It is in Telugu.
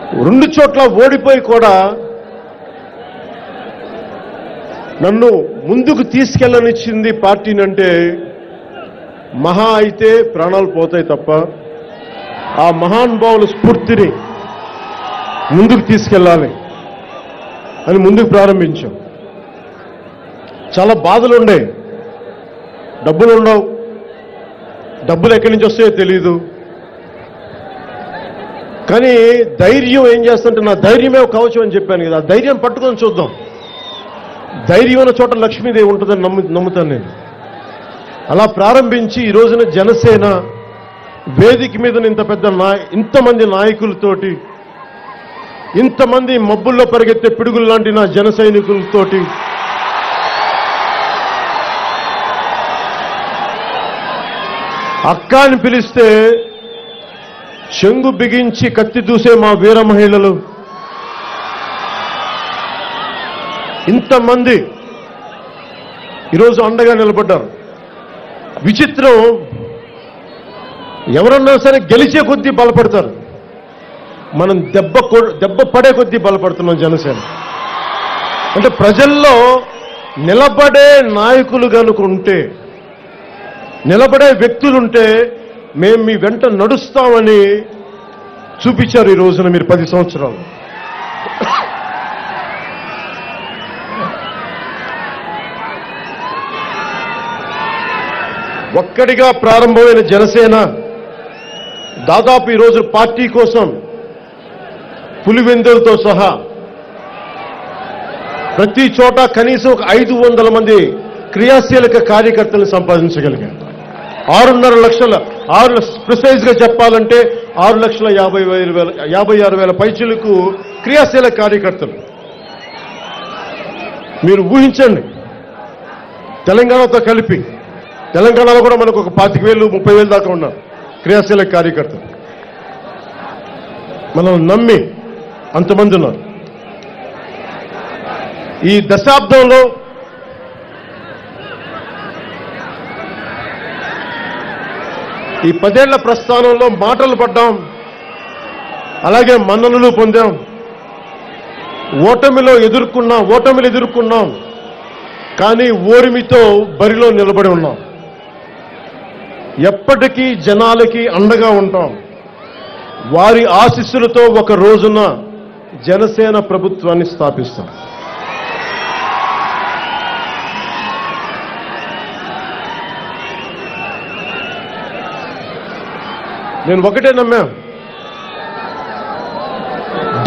రెండు చోట్ల ఓడిపోయి కూడా నన్ను ముందుకు తీసుకెళ్ళనిచ్చింది పార్టీని అంటే మహా అయితే ప్రాణాలు పోతాయి తప్ప ఆ మహానుభావుల స్ఫూర్తిని ముందుకు తీసుకెళ్ళాలి అని ముందుకు ప్రారంభించాం చాలా బాధలు ఉండే డబ్బులు ఉండవు డబ్బులు ఎక్కడి నుంచి వస్తాయో తెలియదు కానీ ధైర్యం ఏం చేస్తుంటే నా ధైర్యమే ఒక కవచం అని చెప్పాను కదా ఆ ధైర్యం పట్టుకొని చూద్దాం ధైర్యం ఉన్న చోట లక్ష్మీదేవి ఉంటుందని నమ్ము నమ్ముతాను నేను అలా ప్రారంభించి ఈ రోజున జనసేన వేదిక మీద ఇంత పెద్ద నాయ ఇంతమంది నాయకులతోటి ఇంతమంది మబ్బుల్లో పరిగెత్తే పిడుగులు లాంటి నా జన సైనికులతోటి అక్క అని పిలిస్తే చెంగు బిగించి కత్తి దూసే మా వీర మహిళలు ఇంతమంది ఈరోజు అండగా నిలబడ్డారు విచిత్రం ఎవరన్నా సరే గెలిచే కొద్దీ బలపడతారు మనం దెబ్బ కొ- దెబ్బ పడే కొద్దీ బలపడుతున్నాం జనసేన అంటే ప్రజల్లో నిలబడే నాయకులు కనుకుంటే నిలబడే వ్యక్తులుంటే మేము మీ వెంట నడుస్తామని చూపించారు ఈ రోజున మీరు పది సంవత్సరాలు ఒక్కడిగా ప్రారంభమైన జనసేన దాదాపు ఈరోజు పార్టీ కోసం పులివెందులతో సహా ప్రతి చోట కనీసం ఒక ఐదు వందల మంది క్రియాశీలక కార్యకర్తలను సంపాదించగలిగాం ఆరున్నర లక్షల ఆరు ప్రిసైజ్ గా చెప్పాలంటే ఆరు లక్షల యాభై వేల వేల యాభై ఆరు వేల పైచులకు క్రియాశీలక కార్యకర్తలు మీరు ఊహించండి తెలంగాణతో కలిపి తెలంగాణలో కూడా మనకు ఒక పాతిక వేలు ముప్పై వేలు దాకా ఉన్నారు క్రియాశీలక కార్యకర్తలు మనం నమ్మి అంతమంది ఉన్నారు ఈ దశాబ్దంలో ఈ పదేళ్ల ప్రస్థానంలో మాటలు పడ్డాం అలాగే మన్ననలు పొందాం ఓటమిలో ఎదుర్కొన్నాం ఓటమిలు ఎదుర్కొన్నాం కానీ ఓరిమితో బరిలో నిలబడి ఉన్నాం ఎప్పటికీ జనాలకి అండగా ఉంటాం వారి ఆశీస్సులతో ఒక రోజున జనసేన ప్రభుత్వాన్ని స్థాపిస్తాం నేను ఒకటే నమ్మా